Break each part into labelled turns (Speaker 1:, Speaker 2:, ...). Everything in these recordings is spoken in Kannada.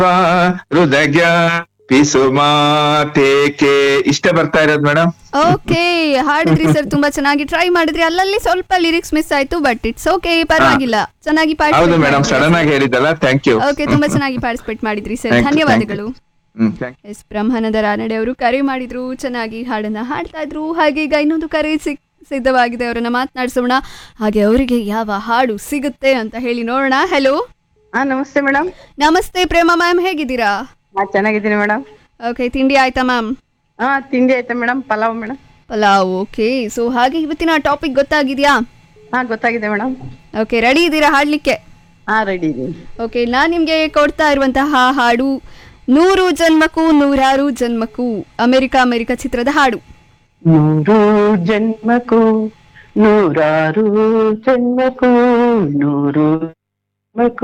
Speaker 1: ಹೃದಯ ಪಿಸು ಮಾತೇಕೆ ಇಷ್ಟ ಬರ್ತಾ ಇರೋದು ಮೇಡಮ್
Speaker 2: ಓಕೆ ಹಾಡಿದ್ರಿ ಸರ್ ತುಂಬಾ ಚೆನ್ನಾಗಿ ಟ್ರೈ ಮಾಡಿದ್ರಿ ಅಲ್ಲಲ್ಲಿ ಸ್ವಲ್ಪ ಲಿರಿಕ್ಸ್ ಮಿಸ್ ಆಯ್ತು ಬಟ್ ಇಟ್ಸ್ ಓಕೆ ಪರವಾಗಿಲ್ಲ ಚೆನ್ನಾಗಿ
Speaker 1: ಹೌದು ಮೇಡಮ್ ಸಡನ್ ಆಗಿ ಹೇಳಿದ್ದಲ್ಲ ಥ್ಯಾಂಕ್ ಯು
Speaker 2: ಓಕೆ ತುಂಬಾ ಚೆನ್ನಾಗಿ ಪಾರ್ಟಿಸಿಪೇಟ್ ಮಾಡಿದ್ರಿ ಸರ್
Speaker 1: Thank you,
Speaker 2: ಧನ್ಯವಾದಗಳು
Speaker 1: hmm 
Speaker 2: thanks Brahmananda Ranade ಅವರು ಕರೆ ಮಾಡಿದ್ರು ಚೆನ್ನಾಗಿ ಹಾಡನ್ನ ಹಾಡ್ತಾ ಇದ್ರು ಹಾಗೆ ಈಗ ಇನ್ನೊಂದು ಕರೆ ಸಿಕ್ ಸಿದ್ಧವಾಗಿದೆ ಅವರನ್ನ ಮಾತನಾಡಿಸೋಣ ಹಾಗೆ ಅವರಿಗೆ ಯಾವ ಹಾಡು ಸಿಗುತ್ತೆ ಅಂತ ಹೇಳಿ ನೋಡೋಣ ಹೆಲೋ
Speaker 3: ಹಾ ನಮಸ್ತೆ ಮೇಡಮ್
Speaker 2: ನಮಸ್ತೆ ಪ್ರೇಮ ಮ್ಯಾಮ್ ಹೇಗಿದ್ದೀರಾ
Speaker 3: ಹಾ ಚೆನ್ನಾಗಿದ್ದೀನಿ ಮೇಡಮ್
Speaker 2: ಓಕೆ ತಿಂಡಿ ಆಯ್ತಾ ಮ್ಯಾಮ್
Speaker 3: ಹಾ ತಿಂಡಿ ಆಯ್ತಾ madam pulao madam
Speaker 2: pulao okay so ಹಾಗೆ ಇವತ್ತಿನ ಟಾಪಿಕ್ ಗೊತ್ತಾಗಿದೆಯಾ
Speaker 3: ಹಾ ಗೊತ್ತಾಗಿದೆ ಮೇಡಮ್
Speaker 2: ಓಕೆ ರೆಡಿ ಇದ್ದೀರಾ ಹಾಡ್ಲಿಕ್ಕೆ
Speaker 3: ಹಾ ರೆಡಿ ಇದ್ದೀನಿ
Speaker 2: ಓಕೆ ನಾನು ನಿಮಗೆ ಕೊಡ್ತಾ ಇರುವಂತಹ ಹಾಡು ನೂರು ಜನ್ಮಕ್ಕೂ ನೂರಾರು ಜನ್ಮಕ್ಕೂ ಅಮೆರಿಕ ಅಮೆರಿಕ ಚಿತ್ರದ ಹಾಡು
Speaker 3: ನೂರು ಜನ್ಮಕ್ಕೂ ನೂರಾರು ಜನ್ಮಕ್ಕೂ ನೂರು ಜನ್ಮಕ್ಕೂ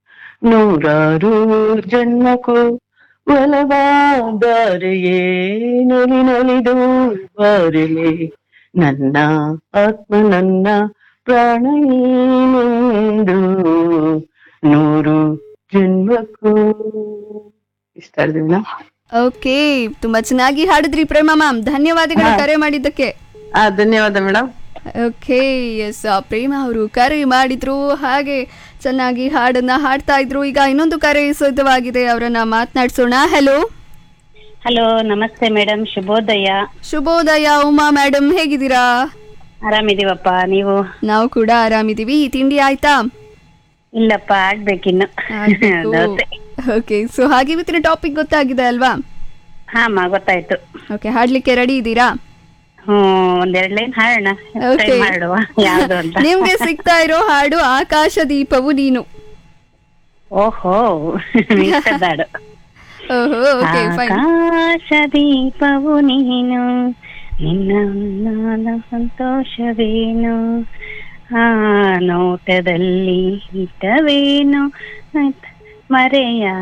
Speaker 3: ನೂರಾರು ಜನ್ಮಕ್ಕೂ ಒಲವಾದಾರೆಯೇ ನಲಿ ನಲಿದು ಬಾರಲೆ ನನ್ನ ಆತ್ಮ ನನ್ನ ಪ್ರಾಣ ನೀನೆಂದು ನೂರು ಜನ್ಮಕ್ಕೂ ಇಷ್ಟ ಆಡ್ತೀವಿ ಮೇಡಮ್
Speaker 2: ಓಕೆ ತುಂಬಾ ಚೆನ್ನಾಗಿ ಹಾಡಿದ್ರಿ ಪ್ರೇಮ ಮ್ಯಾಮ್ ಧನ್ಯವಾದಗಳು
Speaker 3: ಹಾ.
Speaker 2: ಕರೆ ಮಾಡಿದ್ದಕ್ಕೆ
Speaker 3: ಹಾ ಧನ್ಯವಾದ ಮೇಡಮ್
Speaker 2: ಓಕೆ ಎಸ್ ಪ್ರೇಮ ಅವರು ಕರೆ ಮಾಡಿದ್ರು ಹಾಗೆ ಚೆನ್ನಾಗಿ ಹಾಡನ್ನ ಹಾಡ್ತಾ ಇದ್ರು ಈಗ ಇನ್ನೊಂದು ಕರೆ ಸಿದ್ಧವಾಗಿದೆ ಅವರನ್ನ ಮಾತನಾಡಿಸೋಣ ಹೆಲೋ
Speaker 4: ಹಲೋ ನಮಸ್ತೆ ಮೇಡಮ್ ಶುಭೋದಯ
Speaker 2: ಶುಭೋದಯ ಉಮಾ ಮೇಡಮ್ ಹೇಗಿದ್ದೀರಾ
Speaker 4: ಆರಾಮಿದೀವಪ್ಪ ನೀವು
Speaker 2: ನಾವು ಕೂಡ ಆರಾಮಿದೀವಿ ತಿಂಡಿ ಆಯ್ತಾ
Speaker 4: ಇಲ್ಲಪ್ಪ ಆಗ್ಬೇಕಿನ್ನು ದೋಸೆ
Speaker 2: ಓಕೆ ಸೊ ಹಾಗೆ ಇವತ್ತಿನ ಟಾಪಿಕ್ ಗೊತ್ತಾಗಿದೆ ಅಲ್ವಾ
Speaker 4: ಹಾಮ್ಮ ಗೊತ್ತಾಯ್ತು
Speaker 2: ಓಕೆ ಹಾಡ್ಲಿಕ್ಕೆ ರೆಡಿ ಇದ್ದೀರಾ
Speaker 4: ಹ್ಮ್ ಒಂದೆರಡ್ ಲೈನ್ ಹಾಡೋಣ Try
Speaker 2: Okay.
Speaker 4: ಮಾಡುವ ಯಾವ್ದು ಅಂತ
Speaker 2: ನಿಮ್ಗೆ ಸಿಗ್ತಾ ಇರೋ ಹಾಡು ಆಕಾಶ ದೀಪವು ನೀನು
Speaker 4: ಓಹೋ ಇಷ್ಟದಾಡು
Speaker 2: ಓಹೋ ಓಕೆ ಫೈನ್
Speaker 4: ಆಕಾಶ ದೀಪವು ನೀನು ನಿನ್ನ ಉನ್ನಾದ ಸಂತೋಷವೇನು ಆ ನೋಟದಲ್ಲಿ ಹಿತವೇನು ಮರೆಯ